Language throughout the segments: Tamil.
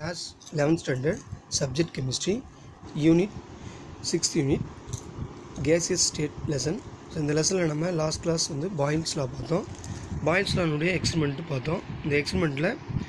class eleventh standard subject chemistry unit sixth unit gaseous state lesson so இந்த லெசனில் நம்ம லாஸ்ட் கிளாஸ் வந்து பாயில்ஸ் லா பார்த்தோம் பாயில்ஸ் லானுடைய எக்ஸ்பெரிமெண்ட்டு பார்த்தோம் இந்த எக்ஸ்பெரிமெண்ட்டில்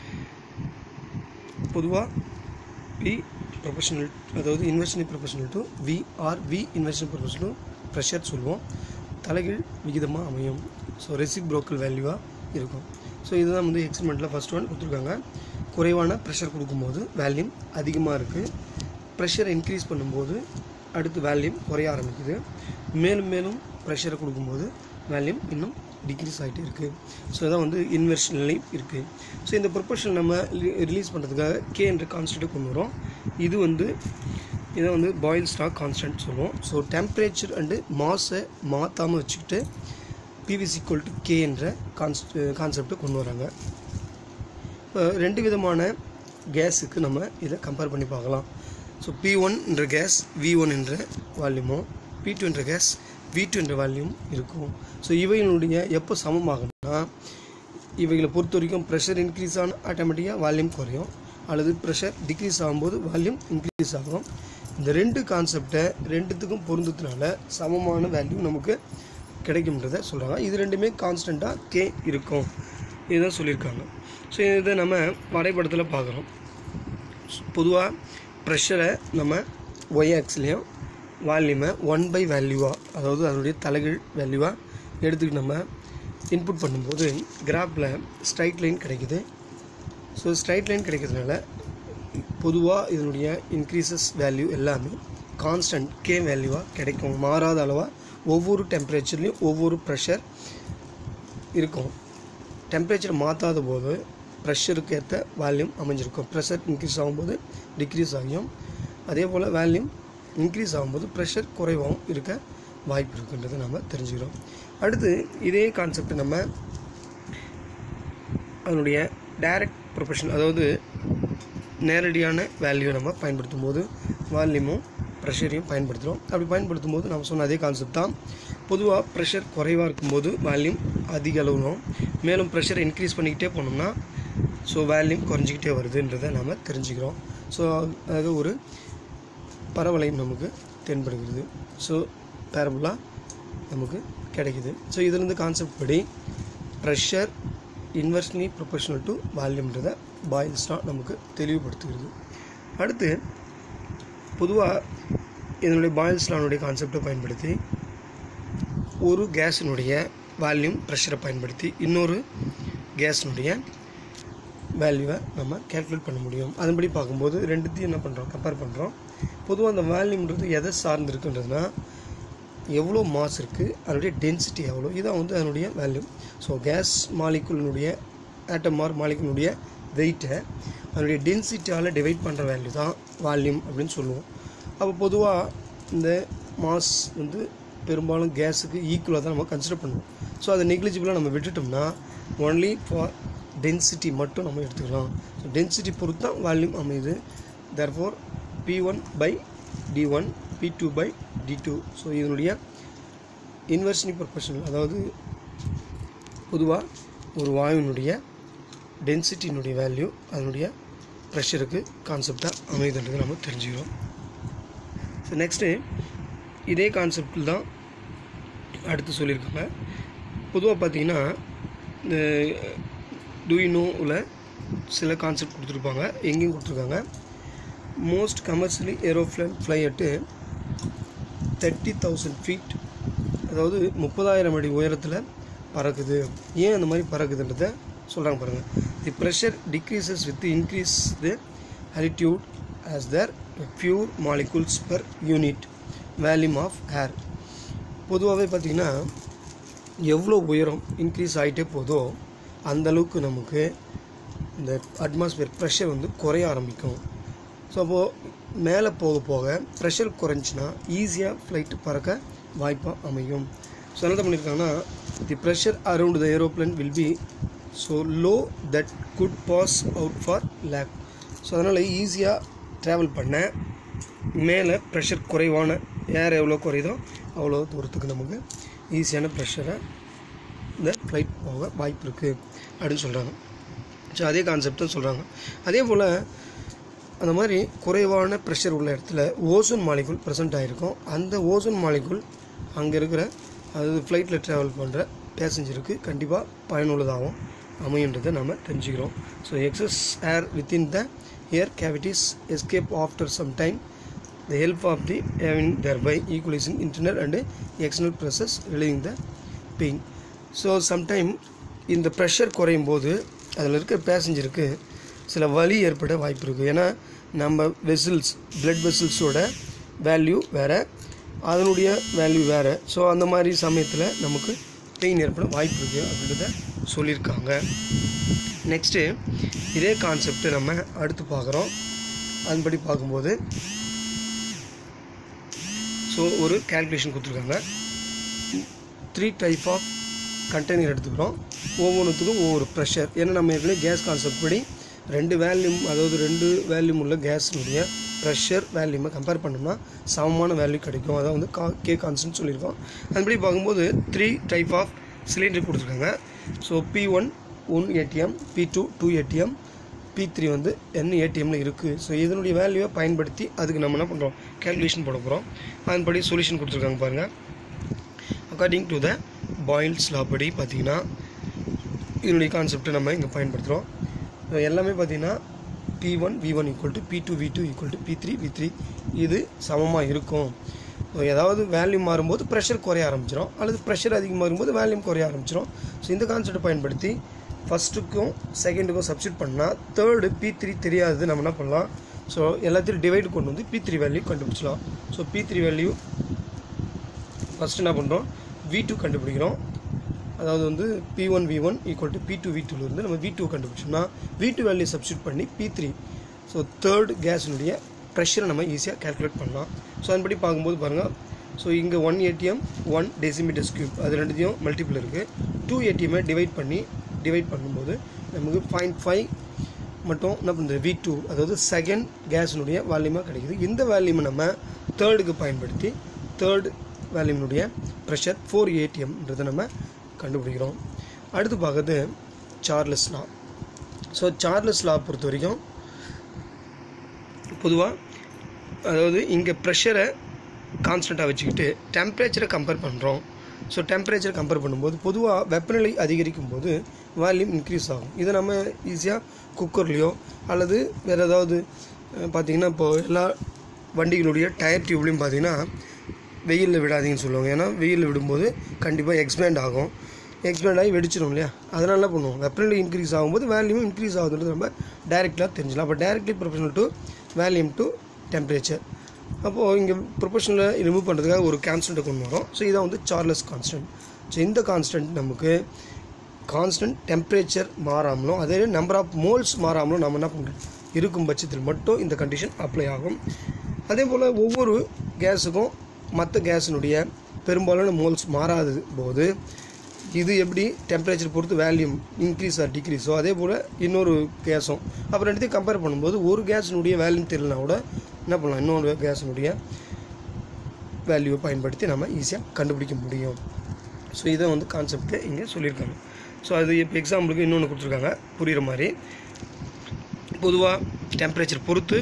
பொதுவாக வி ப்ரொஃபஷனல் அதாவது inversely proportional to V R V inversely proportional to pressure சொல்லுவோம் தலைகீழ் விகிதமாக அமையும் ஸோ ரெசிப் ப்ரோக்கல் வேல்யூவாக இருக்கும் ஸோ இதுதான் வந்து எக்ஸ்பெரிமெண்ட்டில் ஃபஸ்ட் ஒன் கொடுத்துருக்காங்க குறைவான ப்ரெஷர் கொடுக்கும்போது வேல்யூம் அதிகமாக இருக்குது ப்ரெஷரை இன்க்ரீஸ் பண்ணும்போது அடுத்து வேல்யூம் குறைய ஆரம்பிக்குது மேலும் மேலும் ப்ரெஷரை கொடுக்கும்போது வேல்யூம் இன்னும் டிக்ரீஸ் ஆகிட்டே இருக்குது ஸோ இதான் வந்து இன்வெர்ஷன்லையும் இருக்குது ஸோ இந்த ப்ரொபோஷன் நம்ம ரிலீஸ் பண்ணுறதுக்காக கே என்ற கான்ஸ்டண்ட்டை கொண்டு வரோம் இது வந்து இதை வந்து பாயில் ஸ்டாக் கான்ஸ்டன்ட் சொல்லுவோம் ஸோ டெம்பரேச்சர் அண்டு மாஸை மாற்றாமல் வச்சுக்கிட்டு பிவிசி ஈக்குவல் டு கே என்ற கான்ஸ்ட் கான்செப்டை கொண்டு வராங்க இப்போ ரெண்டு விதமான கேஸுக்கு நம்ம இதை கம்பேர் பண்ணி பார்க்கலாம் ஸோ பி ஒன் என்ற கேஸ் வி ஒன் என்ற வால்யூமும் பி டூ என்ற கேஸ் வி டூ என்ற வால்யூம் இருக்கும் ஸோ இவைகளுடைய எப்போ சமமாகும்னா இவைகளை பொறுத்த வரைக்கும் ப்ரெஷர் இன்க்ரீஸ் ஆன ஆட்டோமேட்டிக்காக வால்யூம் குறையும் அல்லது ப்ரெஷர் டிக்ரீஸ் ஆகும்போது வால்யூம் இன்க்ரீஸ் ஆகும் இந்த ரெண்டு கான்செப்டை ரெண்டுத்துக்கும் பொருந்ததுனால சமமான வேல்யூ நமக்கு கிடைக்கும்ன்றதை சொல்கிறாங்க இது ரெண்டுமே கான்ஸ்டண்ட்டாக கே இருக்கும் இதுதான் சொல்லியிருக்காங்க ஸோ இதை நம்ம வரைபடத்தில் பார்க்குறோம் பொதுவாக ப்ரெஷரை நம்ம ஒய் ஆக்ஸ்லேயும் வால்யூமை ஒன் பை வேல்யூவாக அதாவது அதனுடைய தலைகீழ் வேல்யூவாக எடுத்துக்கிட்டு நம்ம இன்புட் பண்ணும்போது கிராஃபில் ஸ்ட்ரைட் லைன் கிடைக்குது ஸோ ஸ்ட்ரைட் லைன் கிடைக்கிறதுனால பொதுவாக இதனுடைய இன்க்ரீசஸ் வேல்யூ எல்லாமே கான்ஸ்டன்ட் கே வேல்யூவாக கிடைக்கும் மாறாத அளவாக ஒவ்வொரு டெம்பரேச்சர்லேயும் ஒவ்வொரு ப்ரெஷர் இருக்கும் டெம்பரேச்சர் மாற்றாத போது ப்ரெஷருக்கு ஏற்ற வால்யூம் அமைஞ்சிருக்கும் ப்ரெஷர் இன்க்ரீஸ் ஆகும்போது டிக்ரீஸ் ஆகியும் அதே போல் வேல்யூம் இன்க்ரீஸ் ஆகும்போது ப்ரெஷர் குறைவாகவும் இருக்க வாய்ப்பு இருக்குன்றதை நம்ம தெரிஞ்சுக்கிறோம் அடுத்து இதே கான்செப்ட் நம்ம அதனுடைய டைரக்ட் ப்ரொஃபஷன் அதாவது நேரடியான வேல்யூ நம்ம பயன்படுத்தும் போது வால்யூமும் ப்ரெஷரையும் பயன்படுத்துகிறோம் அப்படி பயன்படுத்தும் போது நம்ம சொன்ன அதே கான்செப்ட் தான் பொதுவாக ப்ரெஷர் குறைவாக இருக்கும்போது வால்யூம் அதிக அளவும் மேலும் ப்ரெஷரை இன்க்ரீஸ் பண்ணிக்கிட்டே போனோம்னா ஸோ வேல்யூம் குறைஞ்சிக்கிட்டே வருதுன்றதை நாம் தெரிஞ்சுக்கிறோம் ஸோ அது ஒரு பரவலையும் நமக்கு தென்படுகிறது ஸோ பேரபுளாக நமக்கு கிடைக்குது ஸோ இதுலேருந்து கான்செப்ட் படி ப்ரெஷர் இன்வெர்ஸ்லி ப்ரொபோஷனல் டு வால்யூம்ன்றதை பாயில்ஸ்டாக நமக்கு தெளிவுபடுத்துகிறது அடுத்து பொதுவாக இதனுடைய பாயில்ஸ்லானுடைய கான்செப்டை பயன்படுத்தி ஒரு கேஸினுடைய வால்யூம் ப்ரெஷரை பயன்படுத்தி இன்னொரு கேஸினுடைய வேல்யூவை நம்ம கேல்குலேட் பண்ண முடியும் அதன்படி பார்க்கும்போது ரெண்டுத்தையும் என்ன பண்ணுறோம் கம்பேர் பண்ணுறோம் பொதுவாக அந்த வேல்யூம்ன்றது எதை சார்ந்திருக்குன்றதுனா எவ்வளோ மாஸ் இருக்குது அதனுடைய டென்சிட்டி எவ்வளோ இதான் வந்து அதனுடைய வேல்யூ ஸோ கேஸ் மாலிகுலினுடைய ஆட்டம் ஆர் மாலிகுலினுடைய வெயிட்டை அதனுடைய டென்சிட்டியால் டிவைட் பண்ணுற வேல்யூ தான் வால்யூம் அப்படின்னு சொல்லுவோம் அப்போ பொதுவாக இந்த மாஸ் வந்து பெரும்பாலும் கேஸுக்கு ஈக்குவலாக தான் நம்ம கன்சிடர் பண்ணுவோம் ஸோ அதை நெக்லிஜிபிளாக நம்ம விட்டுட்டோம்னா ஒன்லி ஃபார் டென்சிட்டி மட்டும் நம்ம எடுத்துக்கலாம் ஸோ டென்சிட்டி பொறுத்து தான் வால்யூம் அமையுது therefore P one by T one P two by T two so இதனுடைய இன்வெர்ஷனி ப்ரொபோஷனல் அதாவது பொதுவாக ஒரு வாயுனுடைய டென்சிட்டியினுடைய வேல்யூ அதனுடைய ப்ரெஷருக்கு கான்செப்டாக அமையுதுன்றது நம்ம தெரிஞ்சுக்கிறோம் ஸோ நெக்ஸ்ட்டு இதே கான்செப்டில் தான் அடுத்து சொல்லியிருக்காங்க பொதுவாக பார்த்தீங்கன்னா இந்த டூயினோவில் சில கான்செப்ட் கொடுத்துருப்பாங்க எங்கேயும் கொடுத்துருக்காங்க most commercially aeroplane fly at thirty thousand feet அதாவது முப்பதாயிரம் அடி உயரத்தில் பறக்குது ஏன் அந்த மாதிரி பறக்குதுன்றத சொல்கிறாங்க பாருங்கள் the pressure decreases with increase the altitude as the fewer molecules per unit volume of air பொதுவாகவே பார்த்திங்கன்னா எவ்வளோ உயரம் இன்க்ரீஸ் ஆகிட்டே போதோ அந்தளவுக்கு நமக்கு இந்த அட்மாஸ்பியர் ப்ரெஷர் வந்து குறைய ஆரம்பிக்கும் ஸோ அப்போது மேலே போக போக ப்ரெஷர் குறைஞ்சின்னா ஈஸியாக ஃப்ளைட்டு பறக்க வாய்ப்பாக அமையும் ஸோ என்ன பண்ணியிருக்காங்கன்னா the pressure around the aeroplane will be so low that could pass out for lack so அதனால் ஈஸியாக ட்ராவல் பண்ண மேலே ப்ரெஷர் குறைவான ஏர் எவ்வளோ குறையுதோ அவ்வளோ தூரத்துக்கு நமக்கு ஈஸியான ப்ரெஷரை இந்த ஃப்ளைட் போக வாய்ப்பு இருக்குது அப்படின்னு சொல்கிறாங்க ஸோ அதே கான்செப்ட் தான் சொல்கிறாங்க அதே போல் அந்த மாதிரி குறைவான ப்ரெஷர் உள்ள இடத்துல ஓசோன் மாலிகுல் ப்ரெசென்ட் ஆகிருக்கும் அந்த ஓசோன் மாலிகுல் அங்கே இருக்கிற அதாவது ஃப்ளைட்டில் ட்ராவல் பண்ணுற பேசஞ்சருக்கு கண்டிப்பாக பயனுள்ளதாகவும் அமையுன்றதை நம்ம தெரிஞ்சுக்கிறோம் so excess air within the air cavities escape after some time the help of the having thereby equalizing internal and external pressures relieving the pain so sometime இந்த ப்ரெஷர் குறையும் போது அதில் இருக்கிற பேசஞ்சருக்கு சில வலி ஏற்பட வாய்ப்பு இருக்குது ஏன்னா நம்ம வெசில்ஸ் பிளட் வெசில்ஸோட வேல்யூ வேறு அதனுடைய வேல்யூ வேறு ஸோ அந்த மாதிரி சமயத்தில் நமக்கு பெயின் ஏற்பட வாய்ப்பு இருக்குது அப்படின்றத சொல்லியிருக்காங்க நெக்ஸ்ட்டு இதே கான்செப்ட் நம்ம அடுத்து பார்க்குறோம் அதன்படி பார்க்கும்போது ஸோ ஒரு கேல்குலேஷன் கொடுத்துருக்காங்க த்ரீ டைப் ஆஃப் கண்டெய்னர் எடுத்துக்கிறோம் ஒவ்வொன்றுத்துக்கும் ஒவ்வொரு ப்ரெஷர் ஏன்னா நம்ம ஏற்கனவே கேஸ் கான்செப்ட் படி ரெண்டு வேல்யூம் அதாவது ரெண்டு வேல்யூம் உள்ள கேஸினுடைய ப்ரெஷர் வேல்யூமை கம்பேர் பண்ணோம்னா சமமான வேல்யூ கிடைக்கும் அதான் வந்து கா கே கான்ஸ்டன்ட் சொல்லியிருக்கோம் அதுபடி பார்க்கும்போது த்ரீ டைப் ஆஃப் சிலிண்டர் கொடுத்துருக்காங்க so P one one ATM P two two ATM P three வந்து என்ன ஏடிஎம்மில் இருக்குது ஸோ இதனுடைய வேல்யூவை பயன்படுத்தி அதுக்கு நம்ம என்ன பண்ணுறோம் கேல்குலேஷன் போட போகிறோம் அதன்படி சொல்யூஷன் கொடுத்துருக்காங்க பாருங்கள் according to the Boyle's law படி பார்த்தீங்கன்னா இதனுடைய கான்செப்டை நம்ம இங்கே பயன்படுத்துகிறோம் ஸோ எல்லாமே பார்த்தீங்கன்னா P one V one equal to P two V two equal to P three V three இது சமமாக இருக்கும் ஸோ ஏதாவது வேல்யூம் மாறும்போது ப்ரெஷர் குறைய ஆரம்பிச்சிடும் அல்லது ப்ரெஷர் அதிகமாக வரும்போது வேல்யூம் குறைய ஆரம்பிச்சிடும் ஸோ இந்த கான்செப்டை பயன்படுத்தி ஃபஸ்ட்டுக்கும் செகண்டுக்கும் சப்ஸ்டியூட் பண்ணால் தேர்டு பி த்ரீ தெரியாது நம்ம என்ன பண்ணலாம் ஸோ எல்லாத்தையும் டிவைட் கொண்டு வந்து பி த்ரீ வேல்யூ கண்டுபிடிச்சலாம் so P three value first என்ன பண்ணுறோம் வி டூ கண்டுபிடிக்கிறோம் அதாவது வந்து P one V one equal to P two V டூலேருந்து நம்ம வி டூ கண்டுபிடிச்சோம்னா வி டூ வேல்யூ சப்ஸ்டியூட் பண்ணி பி த்ரீ ஸோ தேர்ட் கேஸினுடைய ப்ரெஷரை நம்ம ஈஸியாக கால்குலேட் பண்ணலாம் ஸோ அதன்படி பார்க்கும்போது பாருங்கள் ஸோ இங்கே one ATM one decimetres cube அது ரெண்டுத்தையும் மல்டிபிள் இருக்குது டூ ஏடிஎம்மை டிவைட் பண்ணி டிவைட் பண்ணும்போது நமக்கு பாயிண்ட் ஃபைவ் மட்டும் என்ன பண்ணுறது வி டூ அதாவது செகண்ட் கேஸினுடைய வால்யூமாக கிடைக்குது இந்த வால்யூமை நம்ம தேர்டுக்கு பயன்படுத்தி தேர்ட் வேல்யூமினுடைய ப்ரெஷர் ஃபோர் ஏடிஎம்ன்றதை நம்ம கண்டுபிடிக்கிறோம் அடுத்து பார்க்குறது Charles law so Charles law பொறுத்த வரைக்கும் பொதுவாக அதாவது இங்கே ப்ரெஷரை கான்ஸ்டண்ட்டாக வச்சுக்கிட்டு டெம்பரேச்சரை கம்பேர் பண்ணுறோம் ஸோ டெம்பரேச்சரை கம்பேர் பண்ணும்போது பொதுவாக வெப்பநிலை அதிகரிக்கும் போது வால்யூம் இன்க்ரீஸ் ஆகும் இதை நம்ம ஈஸியாக குக்கர்லேயோ அல்லது வேறு ஏதாவது அஹ், பார்த்தீங்கன்னா இப்போது எல்லா வண்டிகளுடைய டயர் டியூப்லேயும் பார்த்தீங்கன்னா வெயிலில் விடாதீங்கன்னு சொல்லுவாங்க ஏன்னா வெயிலில் விடும்போது கண்டிப்பாக எக்ஸ்பேண்ட் ஆகும் எக்ஸ்பேண்ட் ஆகி வெடிச்சிடும் இல்லையா அதனால என்ன பண்ணுவோம் வெப்பநிலை இன்க்ரீஸ் ஆகும்போது வேல்யூம் இன்க்ரீஸ் ஆகுதுன்றது நம்ம டைரெக்டாக தெரிஞ்சிடலாம் அப்போ directly proportional to volume to temperature அப்போது இங்கே ப்ரொஃபஷனலை ரிமூவ் பண்ணுறதுக்காக ஒரு கான்ஸ்டண்ட்டை கொண்டு வரோம் ஸோ இதான் வந்து சார்லஸ் கான்ஸ்டன்ட் ஸோ இந்த கான்ஸ்டன்ட் நமக்கு கான்ஸ்டன்ட் டெம்பரேச்சர் மாறாமலும் அதே நம்பர் ஆஃப் மோல்ஸ் மாறாமலும் நம்ம என்ன பண்ணுறோம் இருக்கும் பட்சத்தில் மட்டும் இந்த கண்டிஷன் அப்ளை ஆகும் அதே போல் ஒவ்வொரு கேஸுக்கும் மற்ற கேஸினுடைய பெரும்பாலான மோல்ஸ் மாறாத போது இது எப்படி டெம்பரேச்சர் பொறுத்து வேல்யூம் இன்க்ரீஸ் ஆர் டிக்ரீஸோ அதே போல் இன்னொரு கேஸும் அப்புறம் ரெண்டுத்தையும் கம்பேர் பண்ணும்போது ஒரு கேஸினுடைய வேல்யூம் தெரியலனா கூட என்ன பண்ணலாம் இன்னொரு கேஸினுடைய வேல்யூவை பயன்படுத்தி நம்ம ஈஸியாக கண்டுபிடிக்க முடியும் ஸோ இதை வந்து கான்செப்ட்டு இங்கே சொல்லியிருக்காங்க ஸோ அது இப்போ எக்ஸாம்பிளுக்கு இன்னொன்று கொடுத்துருக்காங்க புரிகிற மாதிரி பொதுவாக டெம்பரேச்சர் பொறுத்து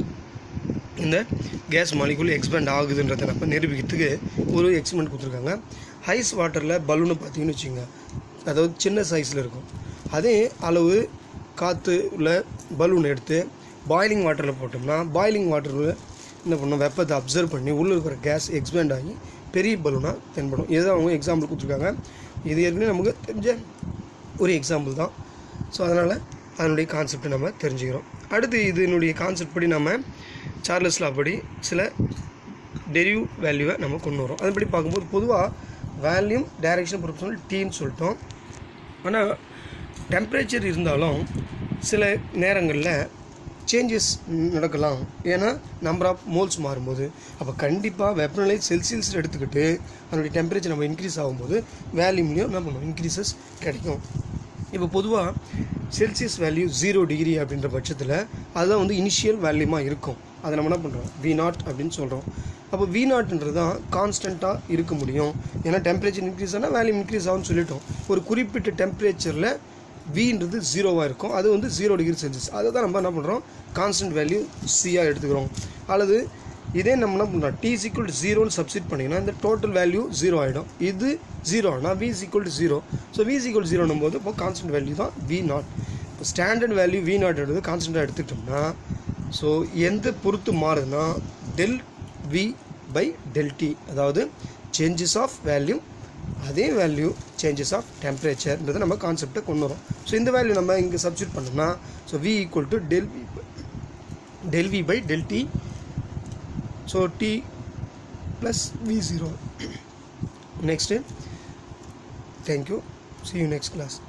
இந்த கேஸ் மாலிகுல் எக்ஸ்பேண்ட் ஆகுதுன்றதை நம்ம நிரூபிக்கிறதுக்கு ஒரு எக்ஸ்பெரிமெண்ட் கொடுத்துருக்காங்க ஐஸ் வாட்டரில் பலூனை பார்த்தீங்கன்னு வச்சுங்க அதாவது சின்ன சைஸில் இருக்கும் அதே அளவு காற்று உள்ள பலூன் எடுத்து பாய்லிங் வாட்டரில் போட்டோம்னா பாய்லிங் வாட்டரில் என்ன பண்ணோம் வெப்பத்தை அப்சர்வ் பண்ணி உள்ளே இருக்கிற கேஸ் எக்ஸ்பேண்ட் ஆகி பெரிய பலூனாக தென்படும் இதுதான் அவங்க எக்ஸாம்பிள் கொடுத்துருக்காங்க இது ஏற்கனவே நமக்கு தெரிஞ்ச ஒரு எக்ஸாம்பிள் தான் ஸோ அதனால் அதனுடைய கான்செப்டை நம்ம தெரிஞ்சுக்கிறோம் அடுத்து இதனுடைய கான்செப்ட் படி நம்ம சார்லஸ் லா படி சில டெரிவ் வேல்யூவை நம்ம கொண்டு வரோம் அதுபடி பார்க்கும்போது பொதுவாக வேல்யூம் டைரக்ஷன் ப்ரொபோஷனல் டீன்னு சொல்லிட்டோம் ஆனால் டெம்பரேச்சர் இருந்தாலும் சில நேரங்களில் சேஞ்சஸ் நடக்கலாம் ஏன்னா நம்பர் ஆஃப் மோல்ஸ் மாறும்போது அப்போ கண்டிப்பாக வெப்பநிலை செல்சியஸ் எடுத்துக்கிட்டு அதனுடைய டெம்பரேச்சர் நம்ம இன்க்ரீஸ் ஆகும்போது வேல்யூம்லேயும் என்ன பண்ணுவோம் இன்க்ரீசஸ் கிடைக்கும் இப்போ பொதுவாக செல்சியஸ் வேல்யூ ஜீரோ டிகிரி அப்படின்ற பட்சத்தில் அதுதான் வந்து இனிஷியல் வேல்யூமாக இருக்கும் அதை நம்ம என்ன பண்ணுறோம் வி நாட் அப்படின்னு சொல்கிறோம் அப்போ வி நாட்ன்றது தான் கான்ஸ்டண்ட்டாக இருக்க முடியும் ஏன்னா டெம்பரேச்சர் இன்க்ரீஸ் ஆனால் வேல்யூம் இன்க்ரீஸ் ஆகும்னு சொல்லிட்டோம் ஒரு குறிப்பிட்ட டெம்பரேச்சரில் வின்றது ஜீரோவாக இருக்கும் அது வந்து ஜீரோ டிகிரி செல்சியஸ் அதை தான் நம்ம என்ன பண்ணுறோம் கான்ஸ்டன்ட் வேல்யூ சியாக எடுத்துக்கிறோம் அல்லது இதே நம்ம என்ன பண்ணுறோம் டி ஈக்குவல் டு ஜீரோன்னு சப்ஸ்டிட் பண்ணிங்கன்னா இந்த டோட்டல் வேல்யூ ஜீரோ ஆகிடும் இது ஜீரோ ஆனால் V equal to zero so V equal ஜீரோனும் போது இப்போ கான்ஸ்டன்ட் வேல்யூ தான் வி நாட் இப்போ ஸ்டாண்டர்ட் வேல்யூ வி நாட் எடுத்து கான்ஸ்டண்ட்டாக எடுத்துக்கிட்டோம்னா ஸோ எந்த பொறுத்து மாறுதுன்னா del V by del T அதாவது சேஞ்சஸ் ஆஃப் வேல்யூ அதே வேல்யூ சேஞ்சஸ் ஆஃப் டெம்பரேச்சர்ன்றது நம்ம கான்செப்டை கொண்டு வரோம் ஸோ இந்த வேல்யூ நம்ம இங்கே சப்ஸ்டியூட் பண்ணோம்னா so V equal to del V del V by del T so T plus V zero next thank you see you next class